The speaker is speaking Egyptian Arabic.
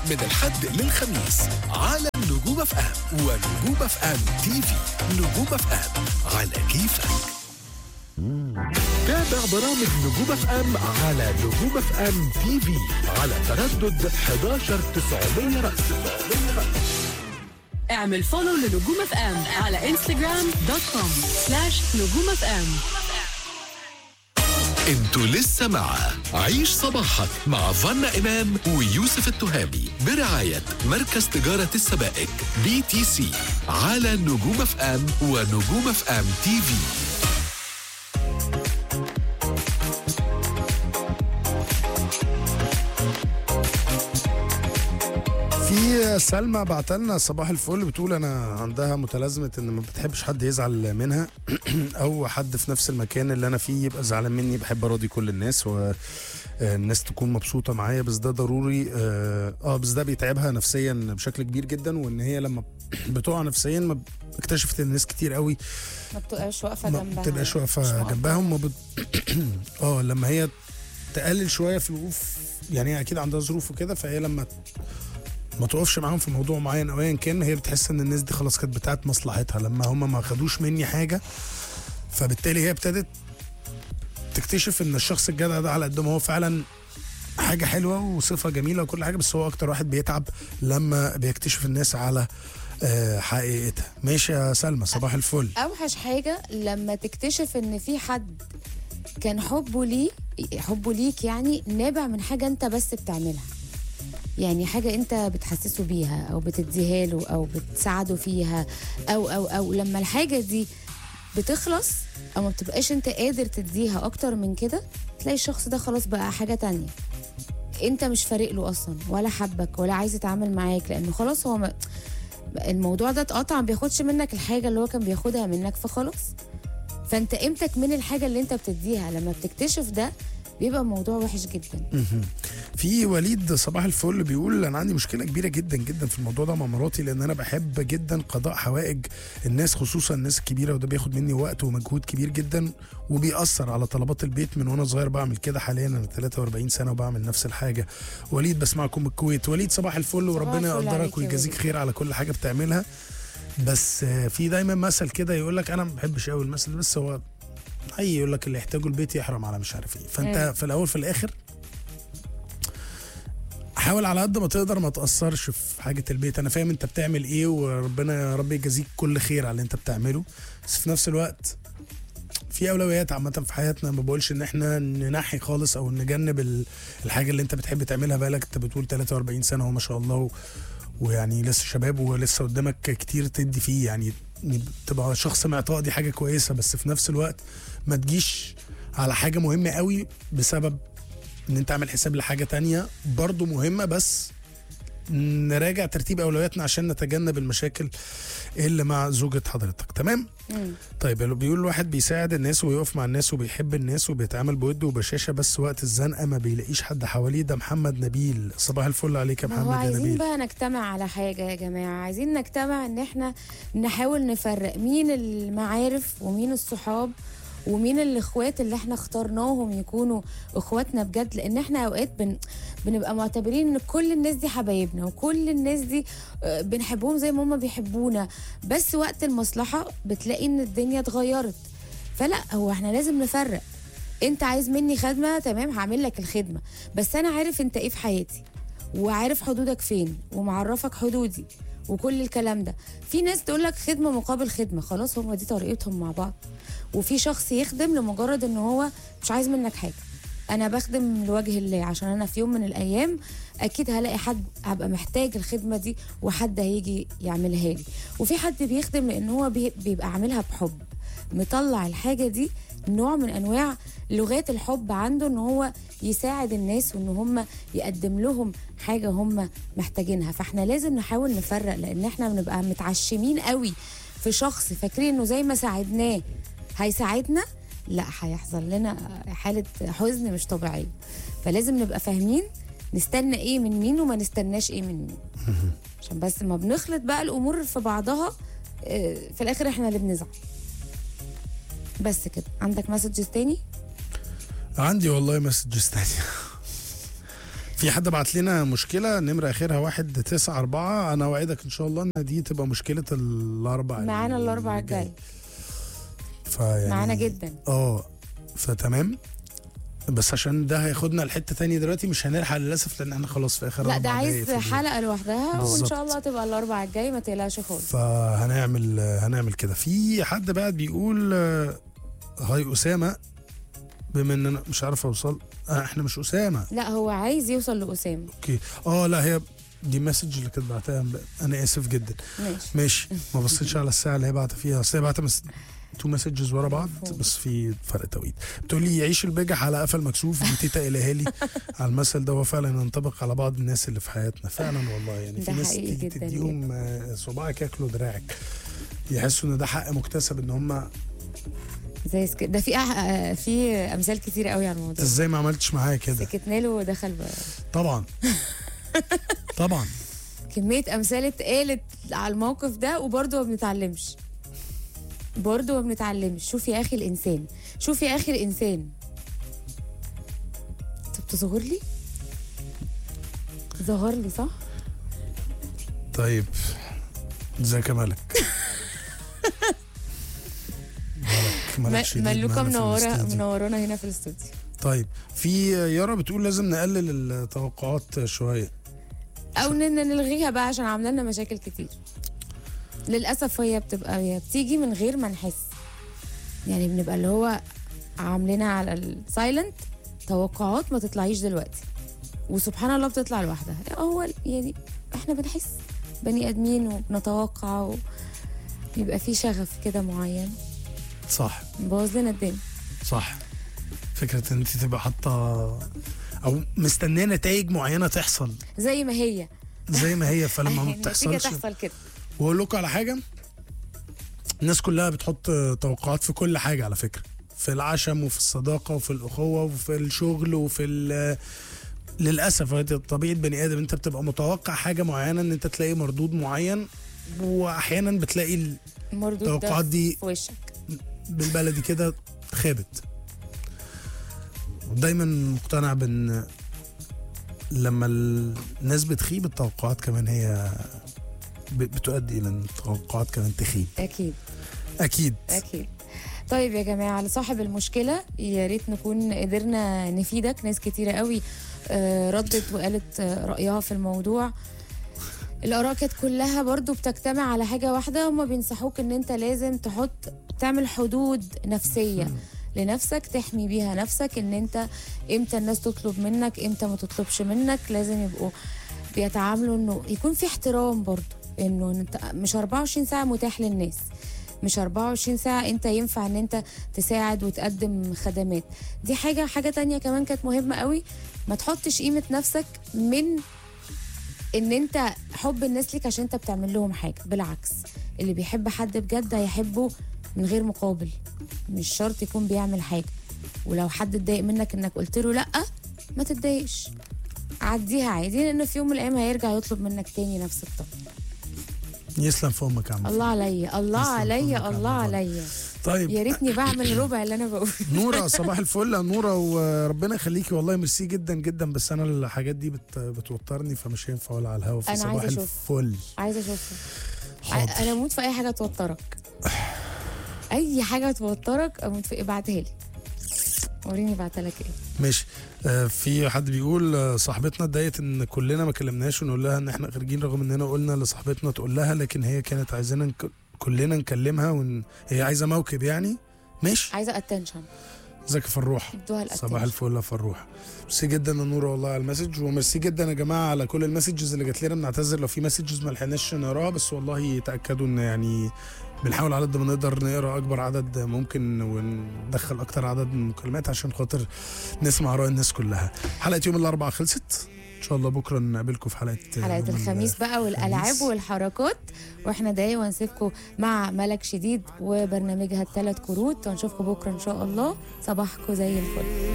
من الحد للخميس على نجوم اف ام ونجوم اف ام تي في نجوم اف ام على كيفك تابع برامج نجوم اف ام على نجوم اف ام تي في على تردد 11 900 رأس اعمل فولو لنجوم اف ام على انستغرام دوت كوم سلاش نجوم اف ام انتوا لسه مع عيش صباحك مع فنا امام ويوسف التهامي برعايه مركز تجاره السبائك بي تي سي على نجوم اف ام ونجوم اف ام تي في في سلمى بعتلنا صباح الفل بتقول انا عندها متلازمه ان ما بتحبش حد يزعل منها او حد في نفس المكان اللي انا فيه يبقى زعلان مني بحب اراضي كل الناس والناس تكون مبسوطه معايا بس ده ضروري اه آه، بس ده بيتعبها نفسيا بشكل كبير جدا وان هي لما بتقع نفسيا ما اكتشفت ان ناس كتير قوي ما بتبقاش واقفه ما جنبها بتبقاش مش واقفه واقفة. جنبهم وبت... اه لما هي تقلل شويه في الوقوف يعني هي اكيد عندها ظروف وكده فهي لما ما تقفش معاهم في موضوع معين او ايا كان هي بتحس ان الناس دي خلاص كانت بتاعت مصلحتها لما هم ما خدوش مني حاجه فبالتالي هي ابتدت تكتشف ان الشخص الجدع ده على قد ما هو فعلا حاجه حلوه وصفه جميله وكل حاجه بس هو اكتر واحد بيتعب لما بيكتشف الناس على آه، حقيقتها ماشي يا سلمى صباح الفل اوحش حاجه لما تكتشف ان في حد كان حبه ليه حبه ليك يعني نابع من حاجه انت بس بتعملها يعني حاجه انت بتحسسه بيها او بتديها له او بتساعده فيها او او او لما الحاجه دي بتخلص او ما بتبقاش انت قادر تديها اكتر من كده تلاقي الشخص ده خلاص بقى حاجه تانية انت مش فارق له اصلا ولا حبك ولا عايز يتعامل معاك لانه خلاص هو ما الموضوع ده اتقطع ما بياخدش منك الحاجه اللي هو كان بياخدها منك فخلاص فانت قيمتك من الحاجه اللي انت بتديها لما بتكتشف ده بيبقى الموضوع وحش جدا في وليد صباح الفل بيقول انا عندي مشكله كبيره جدا جدا في الموضوع ده مع مراتي لان انا بحب جدا قضاء حوائج الناس خصوصا الناس الكبيره وده بياخد مني وقت ومجهود كبير جدا وبيأثر على طلبات البيت من وانا صغير بعمل كده حاليا انا 43 سنه وبعمل نفس الحاجه وليد بسمعكم من الكويت وليد صباح الفل وربنا الفل يقدرك عليك يا ويجازيك وليد. خير على كل حاجه بتعملها بس آه، في دايما مثل كده يقول لك انا ما بحبش قوي المثل ده، بس هو اي يقول لك اللي يحتاجه البيت يحرم على مش عارف ايه فانت مم. في الاول في الاخر حاول على قد ما تقدر ما تاثرش في حاجه البيت انا فاهم انت بتعمل ايه وربنا يا رب يجازيك كل خير على اللي انت بتعمله بس في نفس الوقت في اولويات عامه في حياتنا ما بقولش ان احنا ننحي خالص او نجنب ال- الحاجه اللي انت بتحب تعملها بقالك انت بتقول 43 سنه وما شاء الله و... ويعني لسه شباب ولسه قدامك كتير تدي فيه يعني تبقى شخص معطاء دي حاجه كويسه بس في نفس الوقت ما تجيش على حاجه مهمه قوي بسبب ان انت عامل حساب لحاجه تانية برضو مهمه بس نراجع ترتيب اولوياتنا عشان نتجنب المشاكل اللي مع زوجة حضرتك تمام مم. طيب اللي بيقول الواحد بيساعد الناس ويقف مع الناس وبيحب الناس وبيتعامل بود وبشاشه بس وقت الزنقه ما بيلاقيش حد حواليه ده محمد نبيل صباح الفل عليك يا ما هو محمد يا عايزين نبيل بقى نجتمع على حاجة يا جماعة عايزين نجتمع ان احنا نحاول نفرق مين المعارف ومين الصحاب ومين الاخوات اللي احنا اخترناهم يكونوا اخواتنا بجد لان احنا اوقات بن بنبقى معتبرين ان كل الناس دي حبايبنا وكل الناس دي آه، بنحبهم زي ما هم بيحبونا بس وقت المصلحة بتلاقي ان الدنيا اتغيرت فلا هو احنا لازم نفرق انت عايز مني خدمة تمام هعمل لك الخدمة بس انا عارف انت ايه في حياتي وعارف حدودك فين ومعرفك حدودي وكل الكلام ده في ناس تقول لك خدمه مقابل خدمه خلاص هم دي طريقتهم مع بعض وفي شخص يخدم لمجرد ان هو مش عايز منك حاجه انا بخدم لوجه الله عشان انا في يوم من الايام اكيد هلاقي حد هبقى محتاج الخدمه دي وحد هيجي يعملها لي وفي حد بيخدم لان هو بي- بيبقى عاملها بحب مطلع الحاجه دي نوع من انواع لغات الحب عنده ان هو يساعد الناس وان هم يقدم لهم حاجه هم محتاجينها فاحنا لازم نحاول نفرق لان احنا بنبقى متعشمين قوي في شخص فاكرين انه زي ما ساعدناه هيساعدنا لا هيحصل لنا حاله حزن مش طبيعيه فلازم نبقى فاهمين نستنى ايه من مين وما نستناش ايه من مين عشان بس ما بنخلط بقى الامور في بعضها آه، في الاخر احنا اللي بنزعل بس كده عندك مسجز تاني عندي والله مسجز تانية في حد بعت لنا مشكله نمره اخرها واحد تسعة أربعة انا اوعدك ان شاء الله ان دي تبقى مشكله الاربع معانا الاربع الجاي فيعني معانا جدا اه فتمام بس عشان ده هياخدنا لحته تانية دلوقتي مش هنلحق للاسف لان احنا خلاص في اخر لا أربع ده دقايق عايز في اليوم. حلقه لوحدها وان بالظبط. شاء الله تبقى الاربع الجاي ما تقلقش خالص فهنعمل هنعمل كده في حد بقى بيقول آه، هاي اسامه بما ان انا مش عارف اوصل آه احنا مش اسامه لا هو عايز يوصل لاسامه اوكي اه لا هي دي مسج اللي كانت بعتها امبارح. انا اسف جدا ماشي ماشي ما بصيتش على الساعه اللي هي بعت فيها اصل هي بعت مس... تو مسجز ورا بعض مفهوم. بس في فرق توقيت بتقول لي يعيش البجح على قفا المكسوف دي تيتا الهالي على المثل ده هو فعلا ينطبق على بعض الناس اللي في حياتنا فعلا والله يعني في ده ناس حقيقي تيجي جدا تديهم آه، صباعك ياكلوا دراعك يحسوا ان ده حق مكتسب ان هم زي سك... ده في أح... آه، في امثال كتير قوي على الموضوع ازاي ما عملتش معايا كده سكتنا له ودخل بقى طبعا طبعا كميه امثال اتقالت على الموقف ده وبرضه ما بنتعلمش برضه ما بنتعلمش شوف يا اخي الانسان شوف يا اخي الانسان انت بتصغر لي ظهر لي صح طيب ازيك يا ملك ملك ملك م- شديد ملوكه معانا في منوره الاستديو. منورانا هنا في الاستوديو طيب في يارا بتقول لازم نقلل التوقعات شويه او ان نلغيها بقى عشان عامله لنا مشاكل كتير للاسف هي بتبقى هي بتيجي من غير ما نحس يعني بنبقى اللي هو عاملينها على السايلنت توقعات ما تطلعيش دلوقتي وسبحان الله بتطلع لوحدها هو يعني احنا بنحس بني ادمين وبنتوقع ويبقى في شغف كده معين صح مبوظ لنا الدنيا صح فكره ان انت تبقى حاطه او مستنيه نتائج معينه تحصل زي ما هي زي ما هي فلما ما النتيجة بتحصلش تحصل كده واقول لكم على حاجه الناس كلها بتحط توقعات في كل حاجه على فكره في العشم وفي الصداقه وفي الاخوه وفي الشغل وفي ال- للاسف هي طبيعه بني ادم انت بتبقى متوقع حاجه معينه ان انت تلاقي مردود معين واحيانا بتلاقي المردود التوقعات ده دي في وشك بالبلدي كده خابت دايما مقتنع بان لما الناس بتخيب التوقعات كمان هي ب- بتؤدي الى ان التوقعات كمان تخيب اكيد اكيد اكيد طيب يا جماعه لصاحب المشكله يا ريت نكون قدرنا نفيدك ناس كتيره قوي آه، ردت وقالت آه، رايها في الموضوع الاراء كانت كلها برضو بتجتمع على حاجه واحده هما بينصحوك ان انت لازم تحط تعمل حدود نفسيه لنفسك تحمي بيها نفسك ان انت امتى الناس تطلب منك امتى ما تطلبش منك لازم يبقوا بيتعاملوا انه يكون في احترام برضو انه انت مش 24 ساعه متاح للناس مش 24 ساعة انت ينفع ان انت تساعد وتقدم خدمات دي حاجة حاجة تانية كمان كانت مهمة قوي ما تحطش قيمة نفسك من ان انت حب الناس ليك عشان انت بتعمل لهم حاجة بالعكس اللي بيحب حد بجد هيحبه من غير مقابل مش شرط يكون بيعمل حاجة ولو حد اتضايق منك انك قلت له لا ما تتضايقش عديها عادي لان في يوم من الايام هيرجع يطلب منك تاني نفس الطلب يسلم في امك يا عم الله عليا الله تسلم عليا فضلك يا الله عم فضل. عليا طيب يا ريتني بعمل الربع اللي انا بقوله نورة صباح الفل يا نورة وربنا يخليكي والله ميرسي جدا جدا بس انا الحاجات دي بت بتوترني فمش هينفع اقولها على الهوا أنا فصباح عايزة أشوف. الفل عايزه اشوفها حاضر. انا اموت في اي حاجه توترك اي حاجه توترك اموت في ابعتها لي وريني بعتها لك ايه ماشي آه في حد بيقول آه، صاحبتنا اتضايقت ان كلنا ما كلمناش ونقول لها ان احنا خارجين رغم اننا قلنا لصاحبتنا تقول لها لكن هي كانت عايزانا نك... كلنا نكلمها ون... هي عايزه موكب يعني ماشي عايزه اتنشن ازيك يا فروح ادوها الاتنشن صباح الفل يا فروح ميرسي جدا يا نور والله على المسج وميرسي جدا يا جماعه على كل المسجز اللي جات لنا بنعتذر لو في مسجز ما لحقناش نقراها بس والله تاكدوا ان يعني بنحاول على قد ما نقدر نقرا اكبر عدد ممكن وندخل اكتر عدد من المكالمات عشان خاطر نسمع اراء الناس كلها حلقه يوم الاربعاء خلصت ان شاء الله بكره نقابلكم في حلقه حلقه يوم الخميس بقى والالعاب الخميس. والحركات واحنا دقايق ونسيبكم مع ملك شديد وبرنامجها الثلاث كروت ونشوفكم بكره ان شاء الله صباحكم زي الفل